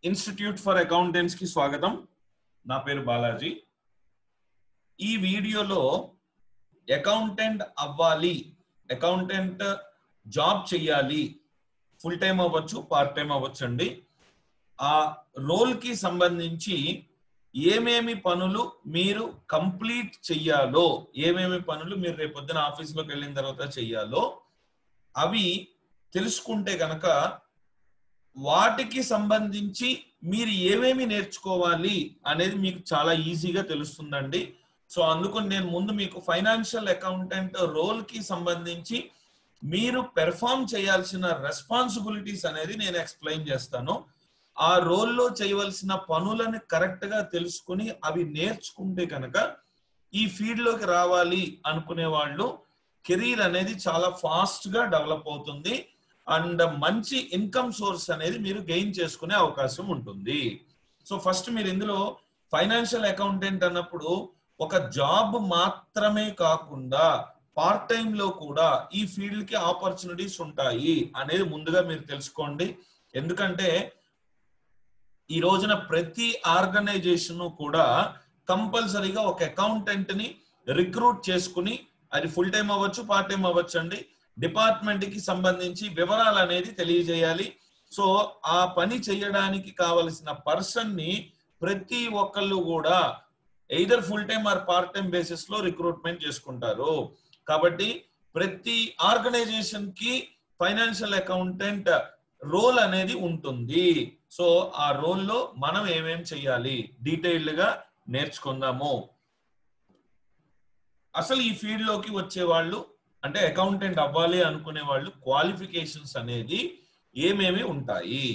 institute for accountants కి స్వాగతం నా పేరు బాలాజీ ఈ వీడియోలో అకౌంటెంట్ అవ్వాలి అకౌంటెంట్ జాబ్ చెయ్యాలి ఫుల్ టైం అవ్వచ్చు పార్ట్ టైం అవ్వచ్చు అండి ఆ రోల్ కి సంబంధించి ఏమేమి పనులు మీరు కంప్లీట్ చెయ్యాలో ఏమేమి పనులు మీరు రేపొద్దున ఆఫీస్లోకి వెళ్ళిన తర్వాత చెయ్యాలో అవి తెలుసుకుంటే గనక వాటికి సంబంధించి మీరు ఏమేమి నేర్చుకోవాలి అనేది మీకు చాలా ఈజీగా తెలుస్తుందండి సో అందుకని నేను ముందు మీకు ఫైనాన్షియల్ అకౌంటెంట్ రోల్ కి సంబంధించి మీరు పెర్ఫామ్ చేయాల్సిన రెస్పాన్సిబిలిటీస్ అనేది నేను ఎక్స్ప్లెయిన్ చేస్తాను ఆ రోల్లో చేయవలసిన పనులను కరెక్ట్ గా తెలుసుకుని అవి నేర్చుకుంటే కనుక ఈ ఫీల్డ్ లోకి రావాలి అనుకునే వాళ్ళు కెరీర్ అనేది చాలా ఫాస్ట్ గా డెవలప్ అవుతుంది అండ్ మంచి ఇన్కమ్ సోర్స్ అనేది మీరు గెయిన్ చేసుకునే అవకాశం ఉంటుంది సో ఫస్ట్ మీరు ఇందులో ఫైనాన్షియల్ అకౌంటెంట్ అన్నప్పుడు ఒక జాబ్ మాత్రమే కాకుండా పార్ట్ టైం లో కూడా ఈ ఫీల్డ్ కి ఆపర్చునిటీస్ ఉంటాయి అనేది ముందుగా మీరు తెలుసుకోండి ఎందుకంటే ఈ రోజున ప్రతి ఆర్గనైజేషన్ కూడా కంపల్సరీగా ఒక అకౌంటెంట్ ని రిక్రూట్ చేసుకుని అది ఫుల్ టైం అవ్వచ్చు పార్ట్ టైం అవ్వచ్చు అండి డిపార్ట్మెంట్ కి సంబంధించి వివరాలు అనేది తెలియజేయాలి సో ఆ పని చేయడానికి కావలసిన పర్సన్ ని ప్రతి ఒక్కళ్ళు కూడా either full time or part time basis లో రిక్రూట్మెంట్ చేసుకుంటారు కాబట్టి ప్రతి ఆర్గనైజేషన్ కి ఫైనాన్షియల్ అకౌంటెంట్ రోల్ అనేది ఉంటుంది సో ఆ రోల్లో మనం ఏమేం చెయ్యాలి డీటెయిల్డ్ గా నేర్చుకుందాము అసలు ఈ ఫీల్డ్ లోకి వచ్చే వాళ్ళు అంటే అకౌంటెంట్ అవ్వాలి అనుకునే వాళ్ళు క్వాలిఫికేషన్స్ అనేది ఏమేమి ఉంటాయి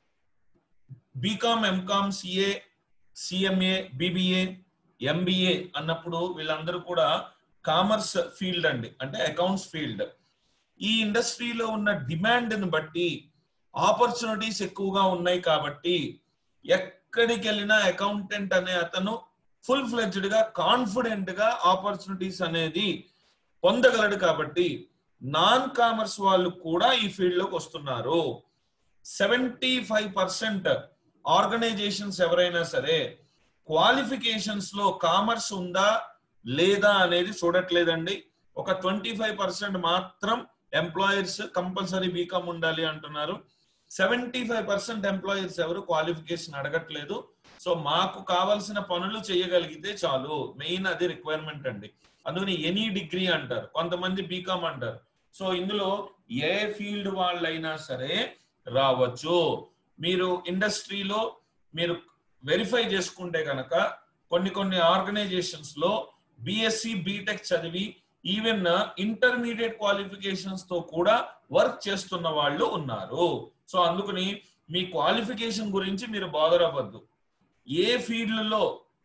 BCom MCom CA CMA BBA MBA అన్నప్పుడు వీళ్ళందరూ కూడా కామర్స్ ఫీల్డ్ అండి అంటే అకౌంట్స్ ఫీల్డ్ ఈ ఇండస్ట్రీలో ఉన్న డిమాండ్ని బట్టి ఆపర్చునిటీస్ ఎక్కువగా ఉన్నాయి కాబట్టి ఎక్కడికి వెళ్ళినా అకౌంటెంట్ అనే అతను ఫుల్ ఫ్లెడ్జ్డ్ గా కాన్ఫిడెంట్ గా ఆపర్చునిటీస్ అనేది పొందగలడు కాబట్టి నాన్ కామర్స్ వాళ్ళు కూడా ఈ ఫీల్డ్ లోకి వస్తున్నారు సెవెంటీ ఫైవ్ పర్సెంట్ ఆర్గనైజేషన్స్ ఎవరైనా సరే క్వాలిఫికేషన్స్ లో కామర్స్ ఉందా లేదా అనేది చూడట్లేదండి ఒక ట్వంటీ ఫైవ్ పర్సెంట్ మాత్రం ఎంప్లాయర్స్ కంపల్సరీ బీకామ్ ఉండాలి అంటున్నారు సెవెంటీ ఫైవ్ పర్సెంట్ ఎంప్లాయర్స్ ఎవరు క్వాలిఫికేషన్ అడగట్లేదు సో మాకు కావాల్సిన పనులు చేయగలిగితే చాలు మెయిన్ అది రిక్వైర్మెంట్ అండి అందుకని ఎనీ డిగ్రీ అంటారు కొంతమంది బీకామ్ అంటారు సో ఇందులో ఏ ఫీల్డ్ వాళ్ళైనా సరే రావచ్చు మీరు ఇండస్ట్రీలో మీరు వెరిఫై చేసుకుంటే కనుక కొన్ని కొన్ని ఆర్గనైజేషన్స్ లో బిఎస్సి బీటెక్ చదివి ఈవెన్ ఇంటర్మీడియట్ క్వాలిఫికేషన్స్ తో కూడా వర్క్ చేస్తున్న వాళ్ళు ఉన్నారు సో అందుకని మీ క్వాలిఫికేషన్ గురించి మీరు బాదర్ అవ్వద్దు ఏ ఫీల్డ్లో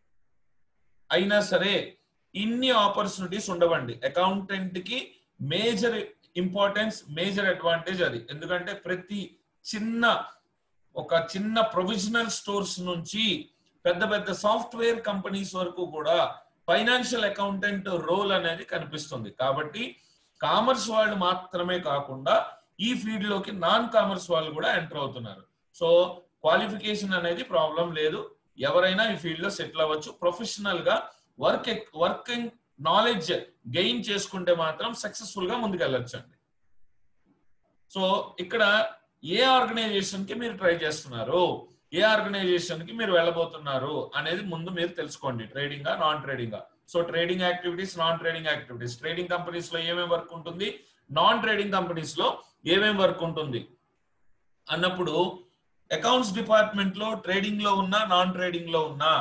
అయినా సరే ఇన్ని ఆపర్చునిటీస్ ఉండవండి అకౌంటెంట్ కి మేజర్ ఇంపార్టెన్స్ మేజర్ అడ్వాంటేజ్ అది ఎందుకంటే ప్రతి చిన్న ఒక చిన్న ప్రొవిజనల్ స్టోర్స్ నుంచి పెద్ద పెద్ద సాఫ్ట్వేర్ కంపెనీస్ వరకు కూడా ఫైనాన్షియల్ అకౌంటెంట్ రోల్ అనేది కనిపిస్తుంది కాబట్టి కామర్స్ వాళ్ళు మాత్రమే కాకుండా ఈ ఫీల్డ్ లోకి నాన్ కామర్స్ వాళ్ళు కూడా ఎంటర్ అవుతున్నారు సో క్వాలిఫికేషన్ అనేది ప్రాబ్లం లేదు ఎవరైనా ఈ ఫీల్డ్ లో సెటిల్ అవ్వచ్చు ప్రొఫెషనల్ గా వర్క్ వర్కింగ్ నాలెడ్జ్ గెయిన్ చేసుకుంటే మాత్రం సక్సెస్ఫుల్ గా ముందుకెళ్ళొచ్చు అండి సో ఇక్కడ ఏ ఆర్గనైజేషన్ కి మీరు ట్రై చేస్తున్నారు ఏ ఆర్గనైజేషన్ కి మీరు వెళ్ళబోతున్నారు అనేది ముందు మీరు తెలుసుకోండి trading non trading so trading activities non trading activities trading companies లో ఏమేమి వర్క్ ఉంటుంది నాన్ ట్రేడింగ్ కంపెనీస్ లో ఏమేమి వర్క్ ఉంటుంది అన్నప్పుడు అకౌంట్స్ డిపార్ట్మెంట్ లో ట్రేడింగ్ లో ఉన్నా నాన్ ట్రేడింగ్ లో ఉన్నా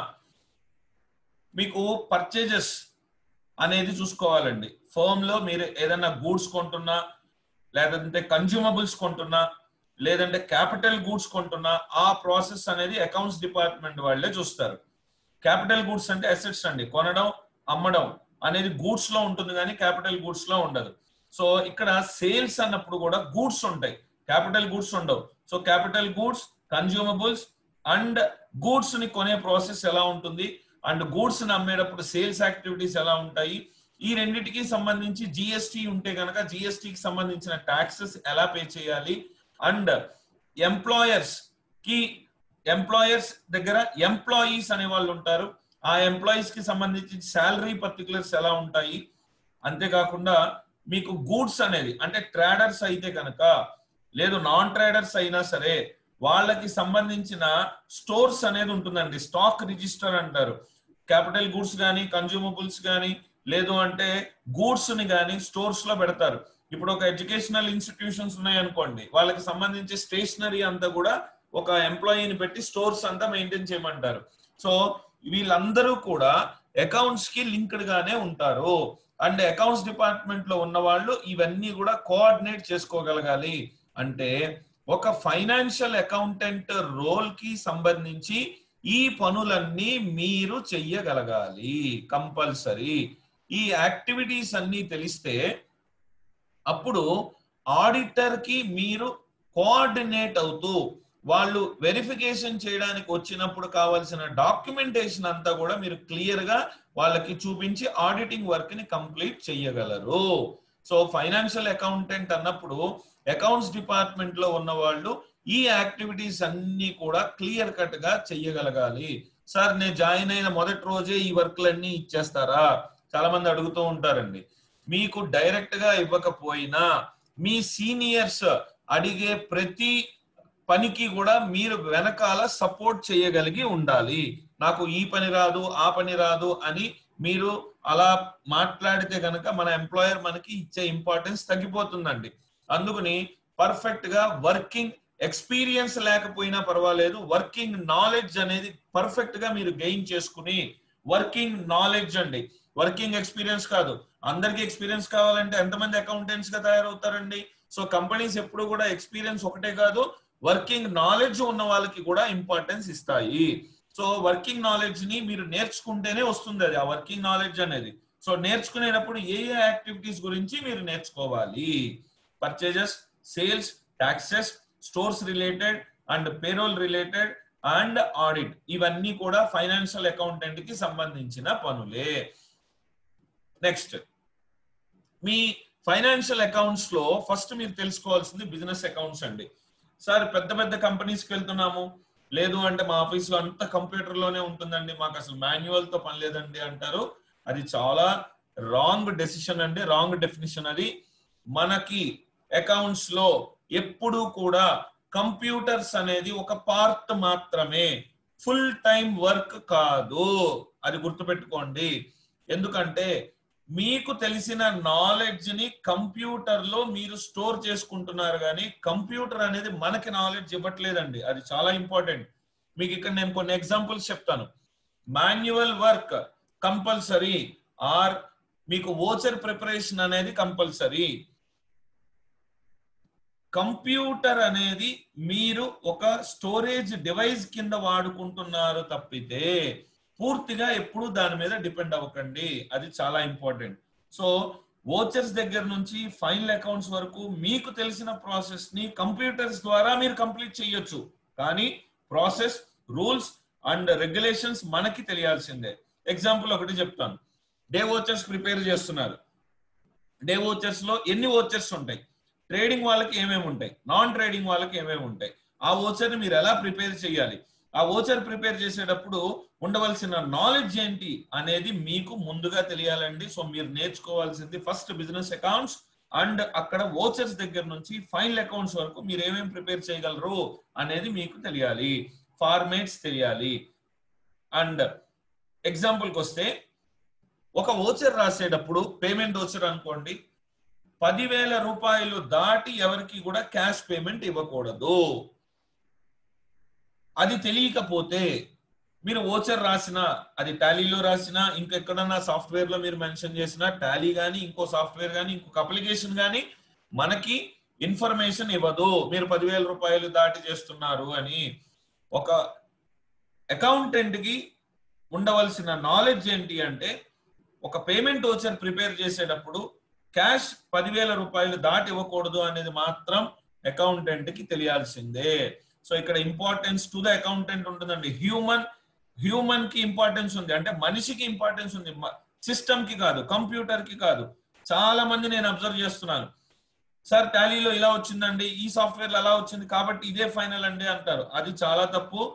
మీకు పర్చేజెస్ అనేది చూసుకోవాలండి ఫర్మ్ లో మీరు ఏదైనా గూడ్స్ కొంటున్నా లేదంటే కన్జ్యూమబుల్స్ కొంటున్నా లేదంటే క్యాపిటల్ గూడ్స్ కొంటున్నా ఆ ప్రాసెస్ అనేది అకౌంట్స్ డిపార్ట్మెంట్ వాళ్ళే చూస్తారు క్యాపిటల్ గూడ్స్ అంటే అసెట్స్ అండి కొనడం అమ్మడం అనేది గూడ్స్ లో ఉంటుంది కానీ క్యాపిటల్ గూడ్స్ లో ఉండదు సో ఇక్కడ సేల్స్ అన్నప్పుడు కూడా గూడ్స్ ఉంటాయి క్యాపిటల్ గూడ్స్ ఉండవు so capital goods consumables and goods ని కొనే ప్రాసెస్ ఎలా ఉంటుంది అండ్ గూడ్స్ ని అమ్మేటప్పుడు సేల్స్ యాక్టివిటీస్ ఎలా ఉంటాయి ఈ రెండింటికి సంబంధించి జిఎస్టి ఉంటే కనుక జిఎస్టికి సంబంధించిన ట్యాక్సెస్ ఎలా పే చేయాలి అండ్ ఎంప్లాయర్స్ కి ఎంప్లాయర్స్ దగ్గర ఎంప్లాయీస్ అనే వాళ్ళు ఉంటారు ఆ ఎంప్లాయీస్ కి సంబంధించి శాలరీ పర్టికులర్స్ ఎలా ఉంటాయి అంతేకాకుండా మీకు గూడ్స్ అనేది అంటే ట్రేడర్స్ అయితే కనుక లేదు నాన్ ట్రేడర్స్ అయినా సరే వాళ్ళకి సంబంధించిన స్టోర్స్ అనేది ఉంటుందండి స్టాక్ రిజిస్టర్ అంటారు క్యాపిటల్ గూడ్స్ కానీ కన్జ్యూమబుల్స్ కానీ లేదు అంటే గూడ్స్ ని కానీ స్టోర్స్ లో పెడతారు ఇప్పుడు ఒక ఎడ్యుకేషనల్ ఇన్స్టిట్యూషన్స్ ఉన్నాయి అనుకోండి వాళ్ళకి సంబంధించి స్టేషనరీ అంతా కూడా ఒక ఎంప్లాయీని పెట్టి స్టోర్స్ అంతా మెయింటైన్ చేయమంటారు సో వీళ్ళందరూ కూడా అకౌంట్స్ కి లింక్డ్ గానే ఉంటారు అండ్ అకౌంట్స్ డిపార్ట్మెంట్ లో ఉన్న వాళ్ళు ఇవన్నీ కూడా కోఆర్డినేట్ చేసుకోగలగాలి అంటే ఒక ఫైనాన్షియల్ అకౌంటెంట్ రోల్ కి సంబంధించి ఈ పనులన్నీ మీరు చెయ్యగలగాలి కంపల్సరీ ఈ యాక్టివిటీస్ అన్ని తెలిస్తే అప్పుడు ఆడిటర్ కి మీరు కోఆర్డినేట్ అవుతూ వాళ్ళు వెరిఫికేషన్ చేయడానికి వచ్చినప్పుడు కావాల్సిన డాక్యుమెంటేషన్ అంతా కూడా మీరు క్లియర్ గా వాళ్ళకి చూపించి ఆడిటింగ్ వర్క్ ని కంప్లీట్ చేయగలరు సో ఫైనాన్షియల్ అకౌంటెంట్ అన్నప్పుడు అకౌంట్స్ డిపార్ట్మెంట్ లో ఉన్న వాళ్ళు ఈ యాక్టివిటీస్ అన్ని కూడా క్లియర్ కట్ గా చెయ్యగలగాలి సార్ నేను జాయిన్ అయిన మొదటి రోజే ఈ వర్క్లన్నీ ఇచ్చేస్తారా చాలా మంది అడుగుతూ ఉంటారండి మీకు డైరెక్ట్ గా ఇవ్వకపోయినా మీ సీనియర్స్ అడిగే ప్రతి పనికి కూడా మీరు వెనకాల సపోర్ట్ చేయగలిగి ఉండాలి నాకు ఈ పని రాదు ఆ పని రాదు అని మీరు అలా మాట్లాడితే గనక మన ఎంప్లాయర్ మనకి ఇచ్చే ఇంపార్టెన్స్ తగ్గిపోతుందండి అందుకని పర్ఫెక్ట్ గా వర్కింగ్ ఎక్స్పీరియన్స్ లేకపోయినా పర్వాలేదు వర్కింగ్ నాలెడ్జ్ అనేది పర్ఫెక్ట్ గా మీరు గెయిన్ చేసుకుని వర్కింగ్ నాలెడ్జ్ అండి వర్కింగ్ ఎక్స్పీరియన్స్ కాదు అందరికి ఎక్స్పీరియన్స్ కావాలంటే ఎంతమంది అకౌంటెంట్స్ గా తయారవుతారండి సో కంపెనీస్ ఎప్పుడు కూడా ఎక్స్పీరియన్స్ ఒకటే కాదు వర్కింగ్ నాలెడ్జ్ ఉన్న వాళ్ళకి కూడా ఇంపార్టెన్స్ ఇస్తాయి సో వర్కింగ్ నాలెడ్జ్ ని మీరు నేర్చుకుంటేనే వస్తుంది అది ఆ వర్కింగ్ నాలెడ్జ్ అనేది సో నేర్చుకునేటప్పుడు ఏ ఏ యాక్టివిటీస్ గురించి మీరు నేర్చుకోవాలి purchases sales taxes stores related and payroll related and audit ఇవన్నీ కూడా ఫైనాన్షియల్ అకౌంటెంట్ కి సంబంధించిన పనులే నెక్స్ట్ మీ ఫైనాన్షియల్ అకౌంట్స్ లో ఫస్ట్ మీరు తెలుసుకోవాల్సింది బిజినెస్ అకౌంట్స్ అండి సార్ పెద్ద పెద్ద కంపెనీస్కి వెళ్తున్నాము లేదు అంటే మా ఆఫీస్ లో అంతా కంప్యూటర్ లోనే ఉంటుందండి మాకు అసలు మాన్యువల్ తో పని లేదండి అంటారు అది చాలా రాంగ్ డెసిషన్ అండి రాంగ్ డెఫినిషన్ అది మనకి అకౌంట్స్ లో ఎప్పుడు కూడా కంప్యూటర్స్ అనేది ఒక పార్ట్ మాత్రమే ఫుల్ టైం వర్క్ కాదు అది గుర్తుపెట్టుకోండి ఎందుకంటే మీకు తెలిసిన నాలెడ్జ్ ని కంప్యూటర్ లో మీరు స్టోర్ చేసుకుంటున్నారు కానీ కంప్యూటర్ అనేది మనకి నాలెడ్జ్ ఇవ్వట్లేదండి అది చాలా ఇంపార్టెంట్ మీకు ఇక్కడ నేను కొన్ని ఎగ్జాంపుల్స్ చెప్తాను మాన్యువల్ వర్క్ కంపల్సరీ ఆర్ మీకు ఓచర్ ప్రిపరేషన్ అనేది కంపల్సరీ కంప్యూటర్ అనేది మీరు ఒక స్టోరేజ్ డివైస్ కింద వాడుకుంటున్నారు తప్పితే పూర్తిగా ఎప్పుడు దాని మీద డిపెండ్ అవ్వకండి అది చాలా ఇంపార్టెంట్ సో ఓచర్స్ దగ్గర నుంచి ఫైనల్ అకౌంట్స్ వరకు మీకు తెలిసిన ప్రాసెస్ ని కంప్యూటర్స్ ద్వారా మీరు కంప్లీట్ చేయొచ్చు కానీ ప్రాసెస్ రూల్స్ అండ్ రెగ్యులేషన్స్ మనకి తెలియాల్సిందే ఎగ్జాంపుల్ ఒకటి చెప్తాను డే ఓచర్స్ ప్రిపేర్ చేస్తున్నారు డే ఓచర్స్ లో ఎన్ని ఓచర్స్ ఉంటాయి ట్రేడింగ్ వాళ్ళకి ఏమేమి ఉంటాయి నాన్ ట్రేడింగ్ వాళ్ళకి ఏమేమి ఉంటాయి ఆ ఓచర్ ని మీరు ఎలా ప్రిపేర్ చేయాలి ఆ ఓచర్ ప్రిపేర్ చేసేటప్పుడు ఉండవలసిన నాలెడ్జ్ ఏంటి అనేది మీకు ముందుగా తెలియాలండి సో మీరు నేర్చుకోవాల్సింది ఫస్ట్ బిజినెస్ అకౌంట్స్ అండ్ అక్కడ ఓచర్స్ దగ్గర నుంచి ఫైనల్ అకౌంట్స్ వరకు మీరు ఏమేమి ప్రిపేర్ చేయగలరు అనేది మీకు తెలియాలి ఫార్మేట్స్ తెలియాలి అండ్ ఎగ్జాంపుల్కి వస్తే ఒక ఓచర్ రాసేటప్పుడు పేమెంట్ ఓచర్ అనుకోండి పదివేల రూపాయలు దాటి ఎవరికి కూడా క్యాష్ పేమెంట్ ఇవ్వకూడదు అది తెలియకపోతే మీరు ఓచర్ రాసిన అది టాలీలో రాసిన ఇంకెక్కడన్నా సాఫ్ట్వేర్ లో మీరు మెన్షన్ చేసిన టాలీ కానీ ఇంకో సాఫ్ట్వేర్ కానీ ఇంకొక అప్లికేషన్ కానీ మనకి ఇన్ఫర్మేషన్ ఇవ్వదు మీరు పదివేల రూపాయలు దాటి చేస్తున్నారు అని ఒక అకౌంటెంట్ కి ఉండవలసిన నాలెడ్జ్ ఏంటి అంటే ఒక పేమెంట్ ఓచర్ ప్రిపేర్ చేసేటప్పుడు క్యాష్ పదివేల రూపాయలు దాటి ఇవ్వకూడదు అనేది మాత్రం అకౌంటెంట్ కి తెలియాల్సిందే సో ఇక్కడ ఇంపార్టెన్స్ టు ద అకౌంటెంట్ ఉంటుందండి హ్యూమన్ హ్యూమన్ కి ఇంపార్టెన్స్ ఉంది అంటే మనిషికి ఇంపార్టెన్స్ ఉంది సిస్టమ్ కి కాదు కంప్యూటర్ కి కాదు చాలా మంది నేను అబ్జర్వ్ చేస్తున్నాను సార్ టాలీలో ఇలా వచ్చిందండి ఈ సాఫ్ట్వేర్ అలా వచ్చింది కాబట్టి ఇదే ఫైనల్ అండి అంటారు అది చాలా తప్పు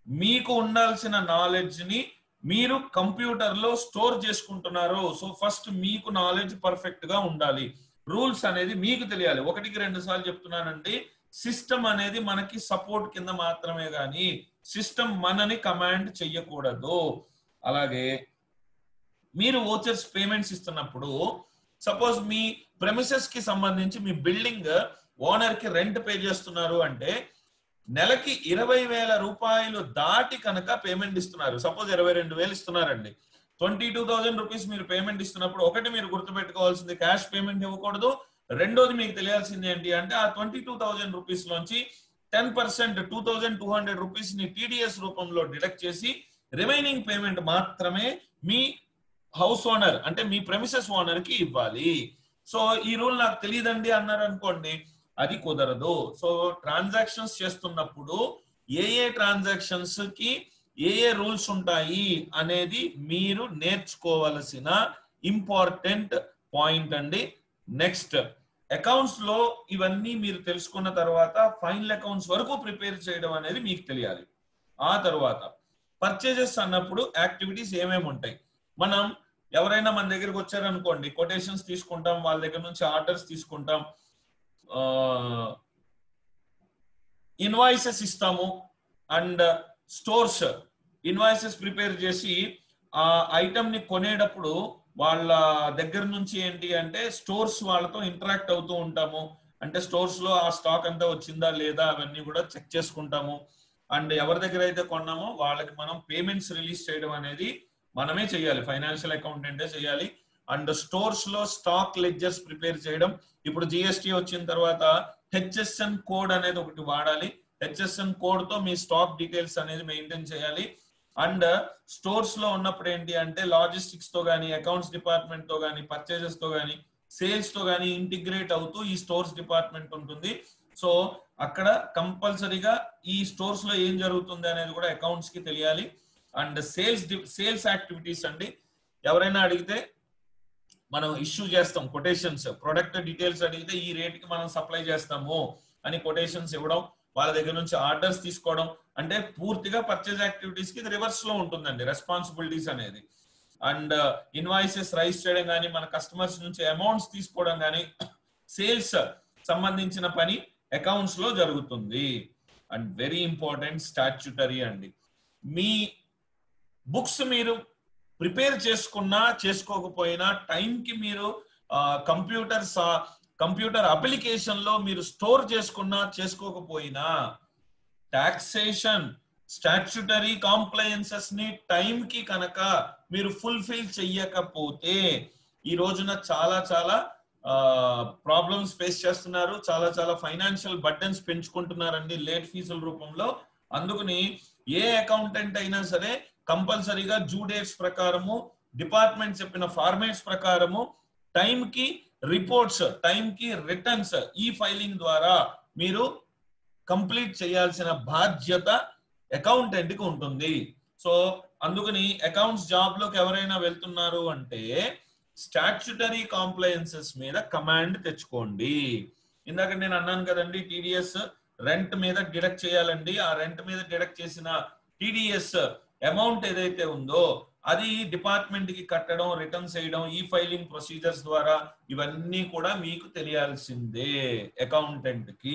మీకు ఉండాల్సిన నాలెడ్జ్ ని మీరు కంప్యూటర్ లో స్టోర్ చేసుకుంటున్నారు సో ఫస్ట్ మీకు నాలెడ్జ్ పర్ఫెక్ట్ గా ఉండాలి రూల్స్ అనేది మీకు తెలియాలి ఒకటికి రెండు సార్లు చెప్తున్నానండి సిస్టమ్ అనేది మనకి సపోర్ట్ కింద మాత్రమే గాని సిస్టమ్ మనని కమాండ్ చెయ్యకూడదు అలాగే మీరు ఓచర్స్ పేమెంట్స్ ఇస్తున్నప్పుడు సపోజ్ మీ ప్రెమిసెస్ కి సంబంధించి మీ బిల్డింగ్ ఓనర్ కి రెంట్ పే చేస్తున్నారు అంటే నెలకి ఇరవై వేల రూపాయలు దాటి కనుక పేమెంట్ ఇస్తున్నారు సపోజ్ ఇరవై రెండు వేలు ఇస్తున్నారండి ట్వంటీ టూ థౌసండ్ రూపీస్ మీరు పేమెంట్ ఇస్తున్నప్పుడు ఒకటి మీరు గుర్తుపెట్టుకోవాల్సింది క్యాష్ పేమెంట్ ఇవ్వకూడదు రెండోది మీకు తెలియాల్సింది ఏంటి అంటే ఆ ట్వంటీ టూ థౌసండ్ రూపీస్ లోంచి ten percent two thousand two hundred rupees ని టీడీఎస్ రూపంలో డిడక్ట్ చేసి రిమైనింగ్ పేమెంట్ మాత్రమే మీ హౌస్ ఓనర్ అంటే మీ ప్రెమిసెస్ ఓనర్ కి ఇవ్వాలి సో ఈ రూల్ నాకు తెలియదండి అన్నారు అనుకోండి అది కుదరదు సో ట్రాన్సాక్షన్స్ చేస్తున్నప్పుడు ఏ ఏ ట్రాన్సాక్షన్స్ కి ఏ ఏ రూల్స్ ఉంటాయి అనేది మీరు నేర్చుకోవలసిన ఇంపార్టెంట్ పాయింట్ అండి నెక్స్ట్ అకౌంట్స్ లో ఇవన్నీ మీరు తెలుసుకున్న తర్వాత ఫైనల్ అకౌంట్స్ వరకు ప్రిపేర్ చేయడం అనేది మీకు తెలియాలి ఆ తర్వాత పర్చేజెస్ అన్నప్పుడు యాక్టివిటీస్ ఏమేమి ఉంటాయి మనం ఎవరైనా మన దగ్గరికి వచ్చారనుకోండి కొటేషన్స్ తీసుకుంటాం వాళ్ళ దగ్గర నుంచి ఆర్డర్స్ తీసుకుంటాం ఇన్వాయిసెస్ ఇస్తాము అండ్ స్టోర్స్ ఇన్వాయిసెస్ ప్రిపేర్ చేసి ఆ ఐటమ్ ని కొనేటప్పుడు వాళ్ళ దగ్గర నుంచి ఏంటి అంటే స్టోర్స్ వాళ్ళతో ఇంటరాక్ట్ అవుతూ ఉంటాము అంటే స్టోర్స్ లో ఆ స్టాక్ అంతా వచ్చిందా లేదా అవన్నీ కూడా చెక్ చేసుకుంటాము అండ్ ఎవరి దగ్గర అయితే కొన్నామో వాళ్ళకి మనం పేమెంట్స్ రిలీజ్ చేయడం అనేది మనమే చేయాలి ఫైనాన్షియల్ అకౌంటెంటే చేయాలి అండ్ స్టోర్స్ లో స్టాక్ లెడ్జర్స్ ప్రిపేర్ చేయడం ఇప్పుడు జిఎస్టి వచ్చిన తర్వాత హెచ్ఎస్ఎన్ కోడ్ అనేది ఒకటి వాడాలి హెచ్ఎస్ఎన్ కోడ్ తో మీ స్టాక్ డీటెయిల్స్ అనేది మెయింటైన్ చేయాలి అండ్ స్టోర్స్ లో ఉన్నప్పుడు ఏంటి అంటే లాజిస్టిక్స్ తో గానీ అకౌంట్స్ డిపార్ట్మెంట్ తో గానీ పర్చేజెస్ తో గానీ సేల్స్ తో గానీ ఇంటిగ్రేట్ అవుతూ ఈ స్టోర్స్ డిపార్ట్మెంట్ ఉంటుంది సో అక్కడ కంపల్సరీగా ఈ స్టోర్స్ లో ఏం జరుగుతుంది అనేది కూడా అకౌంట్స్ కి తెలియాలి అండ్ సేల్స్ సేల్స్ యాక్టివిటీస్ అండి ఎవరైనా అడిగితే మనం ఇష్యూ చేస్తాం కొటేషన్స్ ప్రొడక్ట్ డీటెయిల్స్ అడిగితే ఈ రేట్ కి మనం సప్లై చేస్తాము అని కొటేషన్స్ ఇవ్వడం వాళ్ళ దగ్గర నుంచి ఆర్డర్స్ తీసుకోవడం అంటే పూర్తిగా పర్చేజ్ యాక్టివిటీస్ కి రివర్స్ లో ఉంటుందండి రెస్పాన్సిబిలిటీస్ అనేది అండ్ ఇన్వాయిసెస్ రైజ్ చేయడం కానీ మన కస్టమర్స్ నుంచి అమౌంట్స్ తీసుకోవడం కానీ సేల్స్ సంబంధించిన పని అకౌంట్స్ లో జరుగుతుంది అండ్ వెరీ ఇంపార్టెంట్ స్టాచ్యుటరీ అండి మీ బుక్స్ మీరు ప్రిపేర్ చేసుకున్నా చేసుకోకపోయినా టైంకి మీరు కంప్యూటర్ కంప్యూటర్ అప్లికేషన్ లో మీరు స్టోర్ చేసుకున్నా చేసుకోకపోయినా టాక్సేషన్ స్టాచ్యుటరీ కాంప్లయన్సెస్ ని టైం కి కనుక మీరు ఫుల్ఫిల్ చెయ్యకపోతే ఈ రోజున చాలా చాలా ప్రాబ్లమ్స్ ఫేస్ చేస్తున్నారు చాలా చాలా ఫైనాన్షియల్ బర్డెన్స్ పెంచుకుంటున్నారండి లేట్ ఫీజుల రూపంలో అందుకని ఏ అకౌంటెంట్ అయినా సరే కంపల్సరీగా జూ డేట్స్ ప్రకారము డిపార్ట్మెంట్ చెప్పిన ఫార్మేట్స్ ప్రకారము టైం కి రిపోర్ట్స్ టైం కి రిటర్న్స్ ఈ ఫైలింగ్ ద్వారా మీరు కంప్లీట్ చేయాల్సిన బాధ్యత అకౌంటెంట్ కి ఉంటుంది సో అందుకని అకౌంట్స్ జాబ్ లోకి ఎవరైనా వెళ్తున్నారు అంటే స్టాచ్యుటరీ కాంప్లయన్సెస్ మీద కమాండ్ తెచ్చుకోండి ఇందాక నేను అన్నాను కదండి టీడీఎస్ రెంట్ మీద డిడక్ట్ చేయాలండి ఆ రెంట్ మీద డిడక్ట్ చేసిన టీడీఎస్ అమౌంట్ ఏదైతే ఉందో అది డిపార్ట్మెంట్ కి కట్టడం రిటర్న్స్ చేయడం ఈ ఫైలింగ్ ప్రొసీజర్స్ ద్వారా ఇవన్నీ కూడా మీకు తెలియాల్సిందే అకౌంటెంట్ కి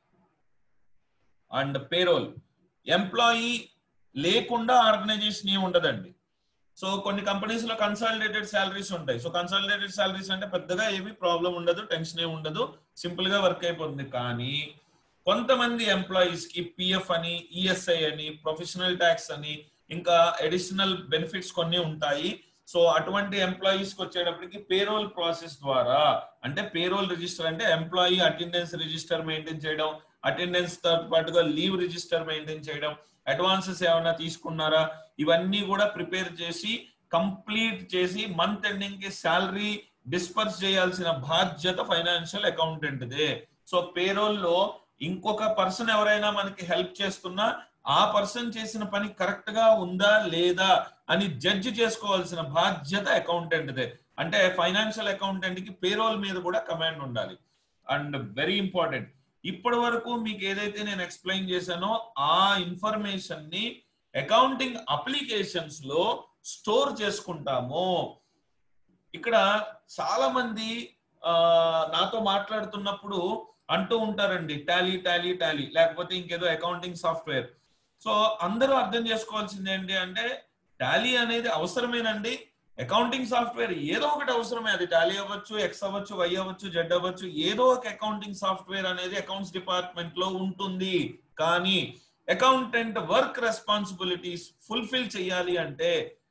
అండ్ పేరోల్ ఎంప్లాయీ లేకుండా ఆర్గనైజేషన్ ఏమి ఉండదండి సో కొన్ని కంపెనీస్ లో కన్సాలిడేటెడ్ శాలరీస్ ఉంటాయి సో కన్సాలిడేటెడ్ శాలరీస్ అంటే పెద్దగా ఏమి ప్రాబ్లం ఉండదు టెన్షన్ ఏమి ఉండదు సింపుల్ గా వర్క్ అయిపోతుంది కానీ కొంతమంది ఎంప్లాయీస్ కి పిఎఫ్ అని ఈఎస్ఐ అని ప్రొఫెషనల్ ట్యాక్స్ అని ఇంకా అడిషనల్ బెనిఫిట్స్ కొన్ని ఉంటాయి సో అటువంటి ఎంప్లాయీస్ కి వచ్చేటప్పటికి పేరోల్ ప్రాసెస్ ద్వారా అంటే పేరోల్ రిజిస్టర్ అంటే ఎంప్లాయీ అటెండెన్స్ రిజిస్టర్ మెయింటైన్ చేయడం అటెండెన్స్ తో పాటుగా లీవ్ రిజిస్టర్ మెయింటైన్ చేయడం అడ్వాన్సెస్ ఏమైనా తీసుకున్నారా ఇవన్నీ కూడా ప్రిపేర్ చేసి కంప్లీట్ చేసి మంత్ ఎండింగ్ కి శాలరీ డిస్పర్స్ చేయాల్సిన బాధ్యత ఫైనాన్షియల్ అకౌంటెంట్దే సో పేరోల్ లో ఇంకొక పర్సన్ ఎవరైనా మనకి హెల్ప్ చేస్తున్నా ఆ పర్సన్ చేసిన పని కరెక్ట్ గా ఉందా లేదా అని జడ్జి చేసుకోవాల్సిన బాధ్యత అకౌంటెంట్దే అంటే ఫైనాన్షియల్ అకౌంటెంట్ కి పేరోల్ మీద కూడా కమాండ్ ఉండాలి అండ్ వెరీ ఇంపార్టెంట్ ఇప్పటి వరకు మీకు ఏదైతే నేను ఎక్స్ప్లెయిన్ చేశానో ఆ ఇన్ఫర్మేషన్ ని అకౌంటింగ్ అప్లికేషన్స్ లో స్టోర్ చేసుకుంటాము ఇక్కడ చాలా మంది ఆ, నాతో మాట్లాడుతున్నప్పుడు అంటూ ఉంటారండి టాలీ టాలీ టాలీ లేకపోతే ఇంకేదో అకౌంటింగ్ సాఫ్ట్వేర్ సో అందరూ అర్థం చేసుకోవాల్సింది ఏంటి అంటే టాలీ అనేది అవసరమేనండి అకౌంటింగ్ సాఫ్ట్వేర్ ఏదో ఒకటి అవసరమే అది టాలీ అవ్వచ్చు ఎక్స్ అవ్వచ్చు వై అవ్వచ్చు జెడ్ అవ్వచ్చు ఏదో ఒక అకౌంటింగ్ సాఫ్ట్వేర్ అనేది అకౌంట్స్ డిపార్ట్మెంట్ లో ఉంటుంది కానీ అకౌంటెంట్ వర్క్ రెస్పాన్సిబిలిటీస్ ఫుల్ఫిల్ చేయాలి అంటే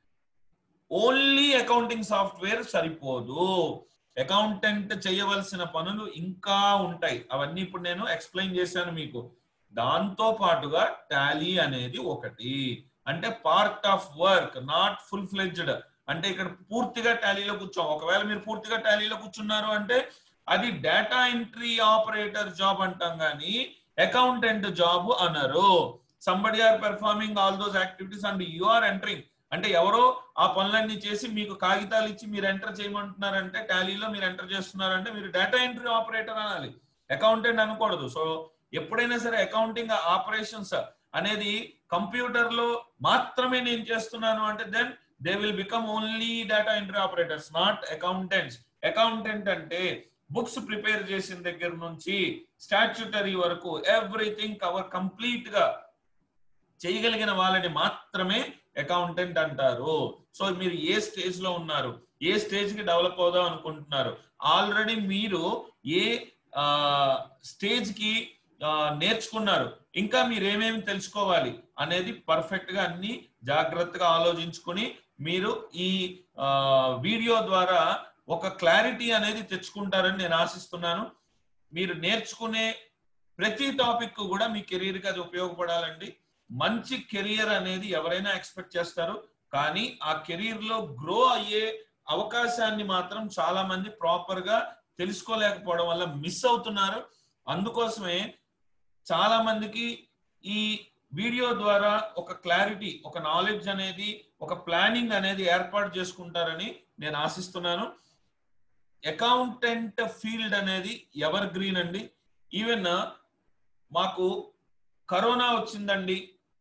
ఓన్లీ అకౌంటింగ్ సాఫ్ట్వేర్ సరిపోదు అకౌంటెంట్ చేయవలసిన పనులు ఇంకా ఉంటాయి అవన్నీ ఇప్పుడు నేను ఎక్స్ప్లెయిన్ చేశాను మీకు దాంతో పాటుగా టాలీ అనేది ఒకటి అంటే part of work not full fledged అంటే ఇక్కడ పూర్తిగా టాలీలో కూర్చోం ఒకవేళ మీరు పూర్తిగా టాలీలో కూర్చున్నారు అంటే అది డేటా ఎంట్రీ ఆపరేటర్ జాబ్ అంటాం కానీ అకౌంటెంట్ జాబ్ అనరు somebody are performing all those activities and you are entering అంటే ఎవరో ఆ పనులన్నీ చేసి మీకు కాగితాలు ఇచ్చి మీరు ఎంటర్ చేయమంటున్నారంటే టాలీలో మీరు ఎంటర్ చేస్తున్నారంటే మీరు డేటా ఎంట్రీ ఆపరేటర్ అనాలి అకౌంటెంట్ అనకూడదు సో ఎప్పుడైనా సరే అకౌంటింగ్ ఆపరేషన్స్ అనేది కంప్యూటర్ లో మాత్రమే నేను చేస్తున్నాను అంటే then they will become only data entry operators not accountants accountant అంటే బుక్స్ ప్రిపేర్ చేసిన దగ్గర నుంచి స్టాచ్యుటరీ వరకు ఎవ్రీథింగ్ కవర్ కంప్లీట్ గా చేయగలిగిన వాళ్ళని మాత్రమే అకౌంటెంట్ అంటారు సో మీరు ఏ స్టేజ్ లో ఉన్నారు ఏ స్టేజ్ కి డెవలప్ అవుదాం అనుకుంటున్నారు ఆల్రెడీ మీరు ఏ స్టేజ్ కి ఆ, నేర్చుకున్నారు ఇంకా మీరు ఏమేమి తెలుసుకోవాలి అనేది పర్ఫెక్ట్ గా అన్ని జాగ్రత్తగా ఆలోచించుకుని మీరు ఈ ఆ, వీడియో ద్వారా ఒక క్లారిటీ అనేది తెచ్చుకుంటారని నేను ఆశిస్తున్నాను మీరు నేర్చుకునే ప్రతి టాపిక్ కూడా మీ కెరీర్ కి అది ఉపయోగపడాలండి మంచి కెరియర్ అనేది ఎవరైనా ఎక్స్పెక్ట్ చేస్తారు కానీ ఆ కెరీర్ లో గ్రో అయ్యే అవకాశాన్ని మాత్రం చాలా మంది ప్రాపర్ గా తెలుసుకోలేకపోవడం వల్ల మిస్ అవుతున్నారు అందుకోసమే చాలా మందికి ఈ వీడియో ద్వారా ఒక క్లారిటీ ఒక నాలెడ్జ్ అనేది ఒక ప్లానింగ్ అనేది ఏర్పాటు చేసుకుంటారని నేను ఆశిస్తున్నాను అకౌంటెంట్ ఫీల్డ్ అనేది ఎవర్ గ్రీన్ అండి ఈవెన్ మాకు కరోనా వచ్చిందండి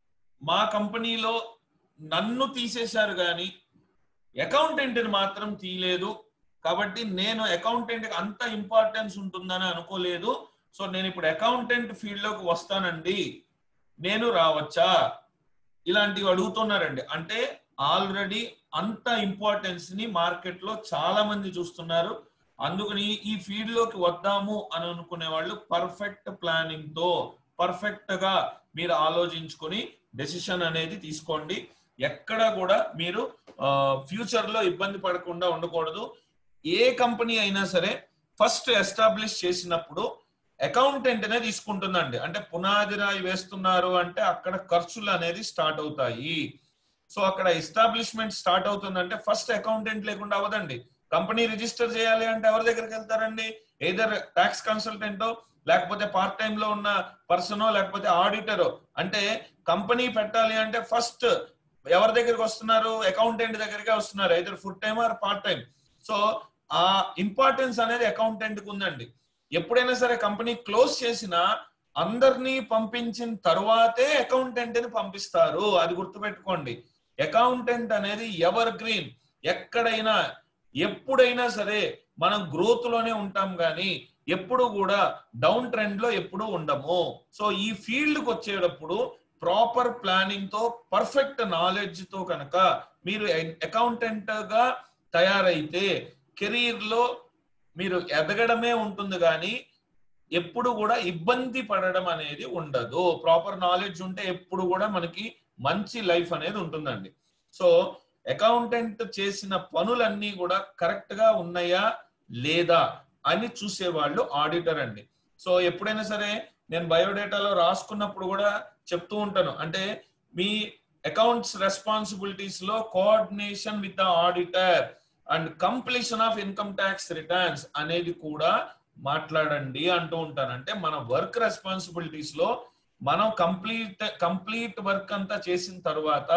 మా కంపెనీలో నన్ను తీసేశారు కానీ అకౌంటెంట్ని మాత్రం తీయలేదు కాబట్టి నేను అకౌంటెంట్ అంత ఇంపార్టెన్స్ ఉంటుందని అనుకోలేదు సో నేను ఇప్పుడు అకౌంటెంట్ ఫీల్డ్ లోకి వస్తానండి నేను రావచ్చా ఇలాంటివి అడుగుతున్నారండి అంటే ఆల్రెడీ అంత ఇంపార్టెన్స్ ని మార్కెట్ లో చాలా మంది చూస్తున్నారు అందుకని ఈ ఫీల్డ్ లోకి వద్దాము అని అనుకునే వాళ్ళు పర్ఫెక్ట్ ప్లానింగ్ తో పర్ఫెక్ట్ గా మీరు ఆలోచించుకొని డెసిషన్ అనేది తీసుకోండి ఎక్కడ కూడా మీరు ఫ్యూచర్ లో ఇబ్బంది పడకుండా ఉండకూడదు ఏ కంపెనీ అయినా సరే ఫస్ట్ ఎస్టాబ్లిష్ చేసినప్పుడు అకౌంటెంట్ నే తీసుకుంటుందండి అంటే పునాది రాయి వేస్తున్నారు అంటే అక్కడ ఖర్చులు అనేది స్టార్ట్ అవుతాయి సో అక్కడ ఎస్టాబ్లిష్మెంట్ స్టార్ట్ అవుతుందంటే ఫస్ట్ అకౌంటెంట్ లేకుండా అవ్వదండి కంపెనీ రిజిస్టర్ చేయాలి అంటే ఎవరి దగ్గరికి వెళ్తారండి ఏదర్ ట్యాక్స్ కన్సల్టెంటో లేకపోతే పార్ట్ టైం లో ఉన్న పర్సనో లేకపోతే ఆడిటరో అంటే కంపెనీ పెట్టాలి అంటే ఫస్ట్ ఎవరి దగ్గరికి వస్తున్నారు అకౌంటెంట్ దగ్గరికి వస్తున్నారు either full time or part time so ఆ ఇంపార్టెన్స్ అనేది అకౌంటెంట్ కు ఉందండి ఎప్పుడైనా సరే కంపెనీ క్లోజ్ చేసినా అందరినీ పంపించిన తరువాతే అకౌంటెంట్ ని పంపిస్తారు అది గుర్తుపెట్టుకోండి అకౌంటెంట్ అనేది ఎవర్ గ్రీన్ ఎక్కడైనా ఎప్పుడైనా సరే మనం గ్రోత్ లోనే ఉంటాం కానీ ఎప్పుడు కూడా డౌన్ ట్రెండ్ లో ఎప్పుడు ఉండము సో ఈ ఫీల్డ్ కి వచ్చేటప్పుడు ప్రాపర్ ప్లానింగ్ తో పర్ఫెక్ట్ నాలెడ్జ్ తో కనుక మీరు అకౌంటెంట్ గా తయారైతే కెరీర్ లో మీరు ఎదగడమే ఉంటుంది కానీ ఎప్పుడు కూడా ఇబ్బంది పడడం అనేది ఉండదు ప్రాపర్ నాలెడ్జ్ ఉంటే ఎప్పుడు కూడా మనకి మంచి లైఫ్ అనేది ఉంటుందండి సో అకౌంటెంట్ చేసిన పనులన్నీ కూడా కరెక్ట్ గా ఉన్నాయా లేదా అని చూసేవాళ్ళు ఆడిటర్ అండి సో ఎప్పుడైనా సరే నేను బయోడేటాలో రాసుకున్నప్పుడు కూడా చెప్తూ ఉంటాను అంటే మీ అకౌంట్స్ రెస్పాన్సిబిలిటీస్ లో coordination with the auditor and completion of income tax returns అనేది కూడా మాట్లాడండి అంటూ ఉంటాను అంటే మన వర్క్ రెస్పాన్సిబిలిటీస్ లో మనం కంప్లీట్ కంప్లీట్ వర్క్ అంతా చేసిన తర్వాత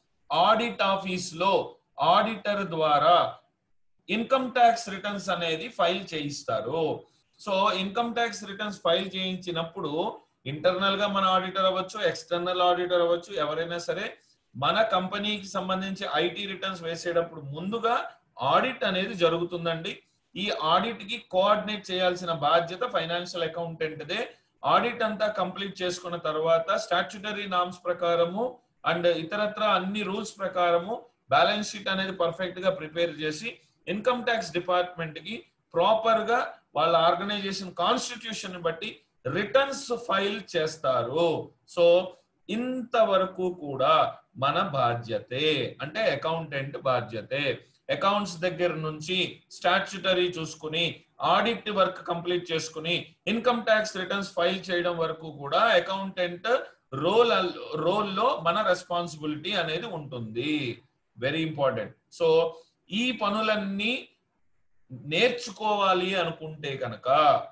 ఆడిట్ ఆఫీస్ లో ఆడిటర్ ద్వారా ఇన్కమ్ ట్యాక్స్ రిటర్న్స్ అనేది ఫైల్ చేయిస్తారు so income tax returns file చేయించినప్పుడు ఇంటర్నల్ గా మన ఆడిటర్ అవ్వచ్చు ఎక్స్టర్నల్ ఆడిటర్ అవ్వచ్చు ఎవరైనా సరే మన కంపెనీకి సంబంధించి ఐటీ రిటర్న్స్ వేసేటప్పుడు ముందుగా ఆడిట్ అనేది జరుగుతుందండి ఈ ఆడిట్ కి కోఆర్డినేట్ చేయాల్సిన బాధ్యత ఫైనాన్షియల్ అకౌంటెంట్దే ఆడిట్ అంతా కంప్లీట్ చేసుకున్న తర్వాత స్టాచ్యుటరీ నామ్స్ ప్రకారము అండ్ ఇతరత్ర అన్ని రూల్స్ ప్రకారము బ్యాలెన్స్ షీట్ అనేది పర్ఫెక్ట్ గా ప్రిపేర్ చేసి ఇన్కమ్ ట్యాక్స్ డిపార్ట్మెంట్ కి ప్రాపర్ గా వాళ్ళ ఆర్గనైజేషన్ కాన్స్టిట్యూషన్ బట్టి రిటర్న్స్ ఫైల్ చేస్తారు సో ఇంతవరకు కూడా మన బాధ్యతే అంటే అకౌంటెంట్ బాధ్యతే అకౌంట్స్ దగ్గర నుంచి స్టాచ్యుటరీ చూసుకుని ఆడిట్ వర్క్ కంప్లీట్ చేసుకుని ఇన్కమ్ ట్యాక్స్ రిటర్న్స్ ఫైల్ చేయడం వరకు కూడా అకౌంటెంట్ రోల్ రోల్లో మన రెస్పాన్సిబిలిటీ అనేది ఉంటుంది వెరీ ఇంపార్టెంట్ సో ఈ పనులన్నీ నేర్చుకోవాలి అనుకుంటే కనుక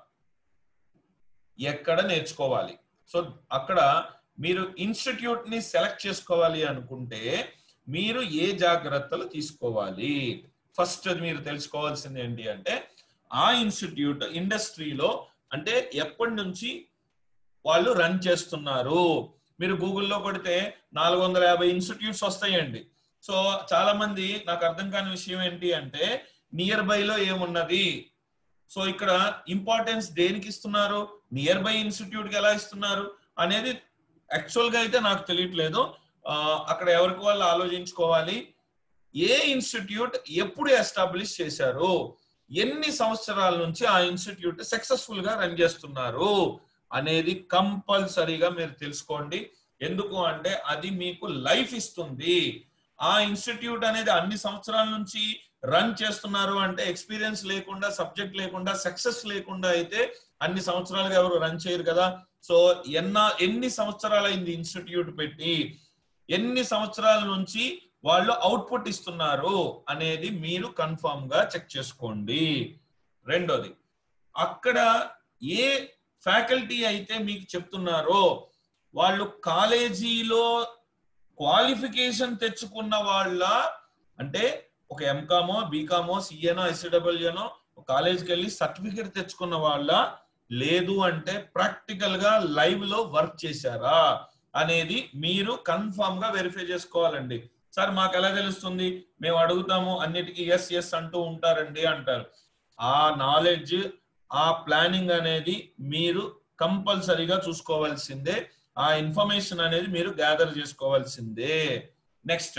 ఎక్కడ నేర్చుకోవాలి సో అక్కడ మీరు ఇన్స్టిట్యూట్ ని సెలెక్ట్ చేసుకోవాలి అనుకుంటే మీరు ఏ జాగ్రత్తలు తీసుకోవాలి ఫస్ట్ మీరు తెలుసుకోవాల్సింది ఏంటి అంటే ఆ ఇన్స్టిట్యూట్ ఇండస్ట్రీలో అంటే ఎప్పటి నుంచి వాళ్ళు రన్ చేస్తున్నారు మీరు గూగుల్లో కొడితే నాలుగు వందల యాభై ఇన్స్టిట్యూట్స్ వస్తాయండి సో చాలా మంది నాకు అర్థం కాని విషయం ఏంటి అంటే నియర్ బై లో ఏమున్నది సో ఇక్కడ ఇంపార్టెన్స్ దేనికి ఇస్తున్నారు నియర్ బై ఇన్స్టిట్యూట్ కి ఎలా ఇస్తున్నారు అనేది యాక్చువల్ గా అయితే నాకు తెలియట్లేదు అక్కడ ఎవరికి వాళ్ళు ఆలోచించుకోవాలి ఏ ఇన్స్టిట్యూట్ ఎప్పుడు ఎస్టాబ్లిష్ చేశారు ఎన్ని సంవత్సరాల నుంచి ఆ ఇన్స్టిట్యూట్ సక్సెస్ఫుల్ గా రన్ చేస్తున్నారు అనేది కంపల్సరీగా మీరు తెలుసుకోండి ఎందుకు అంటే అది మీకు లైఫ్ ఇస్తుంది ఆ ఇన్స్టిట్యూట్ అనేది అన్ని సంవత్సరాల నుంచి రన్ చేస్తున్నారు అంటే ఎక్స్పీరియన్స్ లేకుండా సబ్జెక్ట్ లేకుండా సక్సెస్ లేకుండా అయితే అన్ని సంవత్సరాలుగా ఎవరు రన్ చేయరు కదా సో ఎన్న ఎన్ని సంవత్సరాలైంది ఇన్స్టిట్యూట్ పెట్టి ఎన్ని సంవత్సరాల నుంచి వాళ్ళు అవుట్పుట్ ఇస్తున్నారు అనేది మీరు కన్ఫర్మ్ గా చెక్ చేసుకోండి రెండోది అక్కడ ఏ ఫ్యాకల్టీ అయితే మీకు చెప్తున్నారో వాళ్ళు కాలేజీలో క్వాలిఫికేషన్ తెచ్చుకున్న వాళ్ళ అంటే ఒక ఎంకామో బీకామో సిఏనో ఎస్డబ్ల్యూనో కాలేజ్కి వెళ్ళి సర్టిఫికేట్ తెచ్చుకున్న వాళ్ళ లేదు అంటే ప్రాక్టికల్ గా లైవ్ లో వర్క్ చేశారా అనేది మీరు కన్ఫర్మ్ గా వెరిఫై చేసుకోవాలండి సార్ మాకు ఎలా తెలుస్తుంది మేము అడుగుతాము అన్నిటికీ ఎస్ ఎస్ అంటూ ఉంటారండి అంటారు ఆ నాలెడ్జ్ ఆ ప్లానింగ్ అనేది మీరు కంపల్సరీగా చూసుకోవాల్సిందే ఆ ఇన్ఫర్మేషన్ అనేది మీరు గ్యాదర్ చేసుకోవాల్సిందే నెక్స్ట్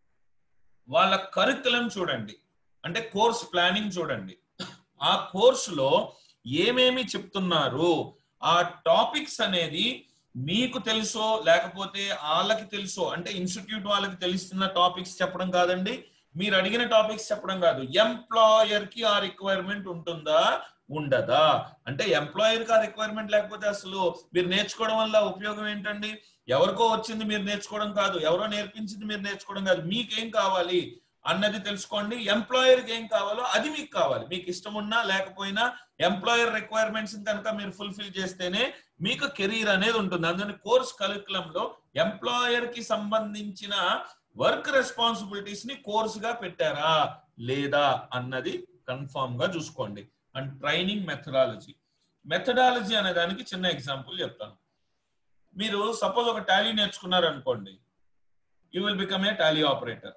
వాళ్ళ కరికులం చూడండి అంటే కోర్స్ ప్లానింగ్ చూడండి ఆ కోర్సులో ఏమేమి చెప్తున్నారు ఆ టాపిక్స్ అనేది మీకు తెలుసో లేకపోతే వాళ్ళకి తెలుసో అంటే ఇన్స్టిట్యూట్ వాళ్ళకి తెలుస్తున్న టాపిక్స్ చెప్పడం కాదండి మీరు అడిగిన టాపిక్స్ చెప్పడం కాదు ఎంప్లాయర్ కి ఆ రిక్వైర్మెంట్ ఉంటుందా ఉండదా అంటే ఎంప్లాయర్ కి ఆ రిక్వైర్మెంట్ లేకపోతే అసలు మీరు నేర్చుకోవడం వల్ల ఉపయోగం ఏంటండి ఎవరికో వచ్చింది మీరు నేర్చుకోవడం కాదు ఎవరో నేర్పించింది మీరు నేర్చుకోవడం కాదు మీకేం కావాలి అన్నది తెలుసుకోండి ఎంప్లాయర్ కి ఏం కావాలో అది మీకు కావాలి మీకు ఇష్టం ఉన్నా లేకపోయినా ఎంప్లాయర్ రిక్వైర్మెంట్స్ కనుక మీరు ఫుల్ఫిల్ చేస్తేనే మీకు కెరీర్ అనేది ఉంటుంది అందుకని కోర్స్ కరికులం లో ఎంప్లాయర్ కి సంబంధించిన వర్క్ రెస్పాన్సిబిలిటీస్ ని కోర్స్ గా పెట్టారా లేదా అన్నది కన్ఫామ్ గా చూసుకోండి అండ్ ట్రైనింగ్ మెథడాలజీ మెథడాలజీ అనే దానికి చిన్న ఎగ్జాంపుల్ చెప్తాను మీరు సపోజ్ ఒక టాలీ నేర్చుకున్నారు అనుకోండి you will become a Tally operator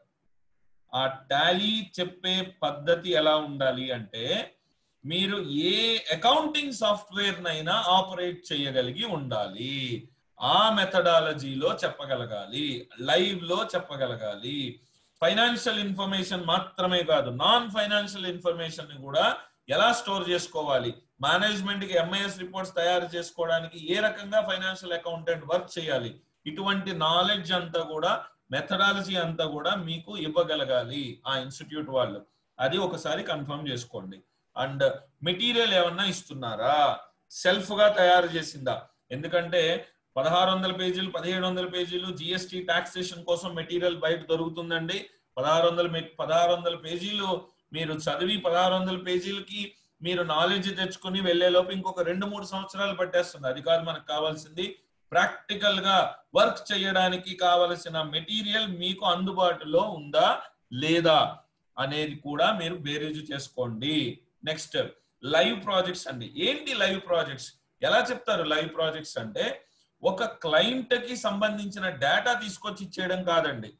ఆ టాలీ చెప్పే పద్ధతి ఎలా ఉండాలి అంటే మీరు ఏ అకౌంటింగ్ సాఫ్ట్వేర్ నైనా ఆపరేట్ చేయగలిగి ఉండాలి ఆ మెథడాలజీలో చెప్పగలగాలి లైవ్ లో చెప్పగలగాలి ఫైనాన్షియల్ ఇన్ఫర్మేషన్ మాత్రమే కాదు నాన్ ఫైనాన్షియల్ ఇన్ఫర్మేషన్ ని కూడా ఎలా స్టోర్ చేసుకోవాలి మేనేజ్మెంట్ కి ఎంఐఎస్ రిపోర్ట్స్ తయారు చేసుకోవడానికి ఏ రకంగా ఫైనాన్షియల్ అకౌంటెంట్ వర్క్ చేయాలి ఇటువంటి నాలెడ్జ్ అంతా కూడా మెథడాలజీ అంతా కూడా మీకు ఇవ్వగలగాలి ఆ ఇన్స్టిట్యూట్ వాళ్ళు అది ఒకసారి కన్ఫర్మ్ చేసుకోండి అండ్ మెటీరియల్ ఏమన్నా ఇస్తున్నారా సెల్ఫ్ గా తయారు చేసిందా ఎందుకంటే పదహారు వందల పేజీలు పదిహేడు వందల పేజీలు జిఎస్టి టాక్సేషన్ కోసం మెటీరియల్ బయట దొరుకుతుందండి పదహారు వందల పదహారు వందల పేజీలు మీరు చదివి పదహారు వందల పేజీలకి మీరు నాలెడ్జ్ తెచ్చుకుని వెళ్లే లోపు ఇంకొక రెండు మూడు సంవత్సరాలు పట్టేస్తుంది అది కాదు మనకు కావాల్సింది ప్రాక్టికల్ గా వర్క్ చేయడానికి కావలసిన మెటీరియల్ మీకు అందుబాటులో ఉందా లేదా అనేది కూడా మీరు బేరీజు చేసుకోండి నెక్స్ట్ లైవ్ ప్రాజెక్ట్స్ అండి ఏంటి లైవ్ ప్రాజెక్ట్స్ ఎలా చెప్తారు లైవ్ ప్రాజెక్ట్స్ అంటే ఒక క్లయింట్ కి సంబంధించిన డేటా తీసుకొచ్చి ఇచ్చేయడం కాదండి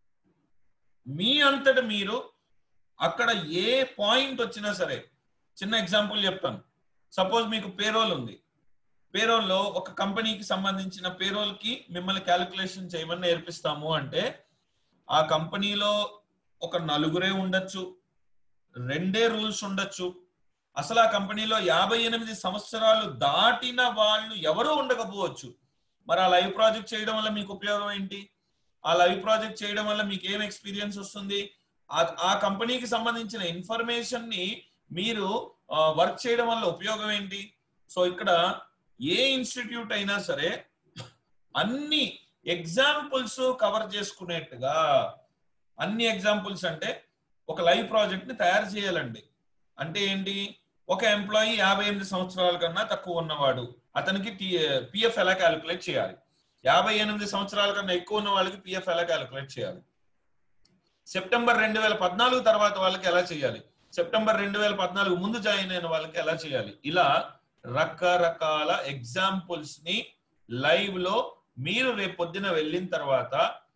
మీ అంతట మీరు అక్కడ ఏ పాయింట్ వచ్చినా సరే చిన్న ఎగ్జాంపుల్ చెప్తాను సపోజ్ మీకు పేరోల్ ఉంది పేరోల్లో ఒక కంపెనీకి సంబంధించిన పేరోల్ కి మిమ్మల్ని క్యాలిక్యులేషన్ చేయమని నేర్పిస్తాము అంటే ఆ కంపెనీలో ఒక నలుగురే ఉండొచ్చు రెండే రూల్స్ ఉండొచ్చు అసలు ఆ కంపెనీలో యాభై ఎనిమిది సంవత్సరాలు దాటిన వాళ్ళు ఎవరూ ఉండకపోవచ్చు మరి ఆ లైవ్ ప్రాజెక్ట్ చేయడం వల్ల మీకు ఉపయోగం ఏంటి ఆ లైవ్ ప్రాజెక్ట్ చేయడం వల్ల మీకు ఏం ఎక్స్పీరియన్స్ వస్తుంది ఆ కంపెనీకి సంబంధించిన ఇన్ఫర్మేషన్ ని మీరు వర్క్ చేయడం వల్ల ఉపయోగం ఏంటి సో ఇక్కడ ఏ ఇన్స్టిట్యూట్ అయినా సరే అన్ని ఎగ్జాంపుల్స్ కవర్ చేసుకునేట్టుగా అన్ని ఎగ్జాంపుల్స్ అంటే ఒక లైవ్ ప్రాజెక్ట్ ని తయారు చేయాలండి అంటే ఏంటి ఒక ఎంప్లాయీ యాభై ఎనిమిది సంవత్సరాల కన్నా తక్కువ ఉన్నవాడు అతనికి పిఎఫ్ ఎలా క్యాలిక్యులేట్ చేయాలి యాభై ఎనిమిది సంవత్సరాల కన్నా ఎక్కువ ఉన్న వాళ్ళకి పిఎఫ్ ఎలా క్యాలిక్యులేట్ చేయాలి సెప్టెంబర్ రెండు వేల పద్నాలుగు తర్వాత వాళ్ళకి ఎలా చేయాలి సెప్టెంబర్ రెండు వేల పద్నాలుగు ముందు జాయిన్ అయిన వాళ్ళకి ఎలా చేయాలి ఇలా రకరకాల ఎగ్జాంపుల్స్ ని లైవ్ లో మీరు రేపు పొద్దున వెళ్ళిన తర్వాత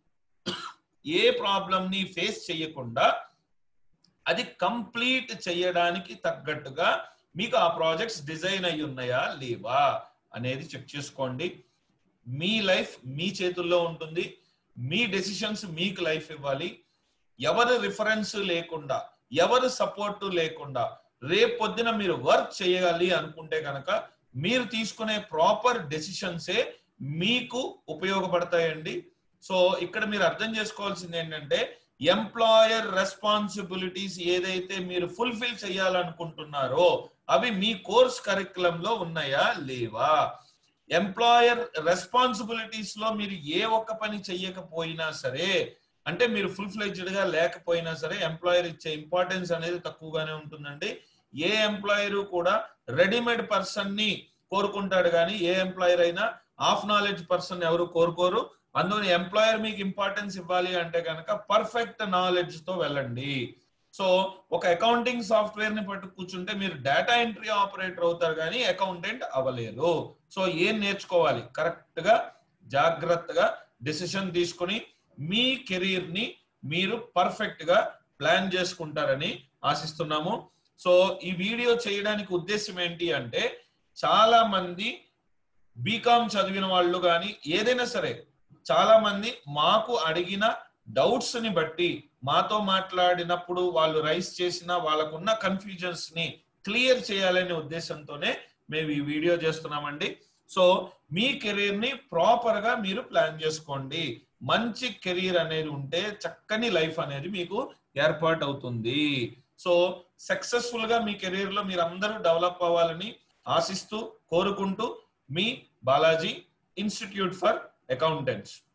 ఏ ప్రాబ్లం ని ఫేస్ చేయకుండా అది కంప్లీట్ చేయడానికి తగ్గట్టుగా మీకు ఆ ప్రాజెక్ట్స్ డిజైన్ అయి ఉన్నాయా లేవా అనేది చెక్ చేసుకోండి మీ లైఫ్ మీ చేతుల్లో ఉంటుంది మీ డెసిషన్స్ మీకు లైఫ్ ఇవ్వాలి ఎవరి రిఫరెన్స్ లేకుండా ఎవరి సపోర్ట్ లేకుండా రేపు పొద్దున మీరు వర్క్ చేయాలి అనుకుంటే కనుక మీరు తీసుకునే ప్రాపర్ డెసిషన్సే మీకు ఉపయోగపడతాయండి సో ఇక్కడ మీరు అర్థం చేసుకోవాల్సింది ఏంటంటే ఎంప్లాయర్ రెస్పాన్సిబిలిటీస్ ఏదైతే మీరు ఫుల్ఫిల్ చేయాలనుకుంటున్నారో అవి మీ కోర్స్ కరికులం లో ఉన్నాయా లేవా ఎంప్లాయర్ రెస్పాన్సిబిలిటీస్ లో మీరు ఏ ఒక్క పని చెయ్యకపోయినా సరే అంటే మీరు ఫుల్ ఫ్లెడ్జ్డ్ గా లేకపోయినా సరే ఎంప్లాయర్ ఇచ్చే ఇంపార్టెన్స్ అనేది తక్కువగానే ఉంటుందండి ఏ ఎంప్లాయర్ కూడా రెడీమేడ్ పర్సన్ ని కోరుకుంటాడు కానీ ఏ ఎంప్లాయర్ అయినా హాఫ్ నాలెడ్జ్ పర్సన్ ఎవరు కోరుకోరు అందువల్ల ఎంప్లాయర్ మీకు ఇంపార్టెన్స్ ఇవ్వాలి అంటే కనుక పర్ఫెక్ట్ నాలెడ్జ్ తో వెళ్ళండి సో ఒక అకౌంటింగ్ సాఫ్ట్వేర్ ని పట్టు కూర్చుంటే మీరు డేటా ఎంట్రీ ఆపరేటర్ అవుతారు కానీ అకౌంటెంట్ అవ్వలేరు సో ఏం నేర్చుకోవాలి కరెక్ట్ గా జాగ్రత్తగా డెసిషన్ తీసుకుని మీ కెరీర్ ని మీరు పర్ఫెక్ట్ గా ప్లాన్ చేసుకుంటారని ఆశిస్తున్నాము సో ఈ వీడియో చేయడానికి ఉద్దేశం ఏంటి అంటే చాలా మంది బీకామ్ చదివిన వాళ్ళు కానీ ఏదైనా సరే చాలా మంది మాకు అడిగిన డౌట్స్ ని బట్టి మాతో మాట్లాడినప్పుడు వాళ్ళు రైస్ చేసిన వాళ్ళకున్న కన్ఫ్యూజన్స్ ని క్లియర్ చేయాలనే ఉద్దేశంతోనే మేము ఈ వీడియో చేస్తున్నామండి సో మీ కెరీర్ ని ప్రాపర్ గా మీరు ప్లాన్ చేసుకోండి మంచి కెరీర్ అనేది ఉంటే చక్కని లైఫ్ అనేది మీకు ఏర్పాటు అవుతుంది సో సక్సెస్ఫుల్ గా మీ కెరీర్ లో మీరు అందరూ డెవలప్ అవ్వాలని ఆశిస్తూ కోరుకుంటూ మీ బాలాజీ ఇన్స్టిట్యూట్ ఫర్ అకౌంటెంట్స్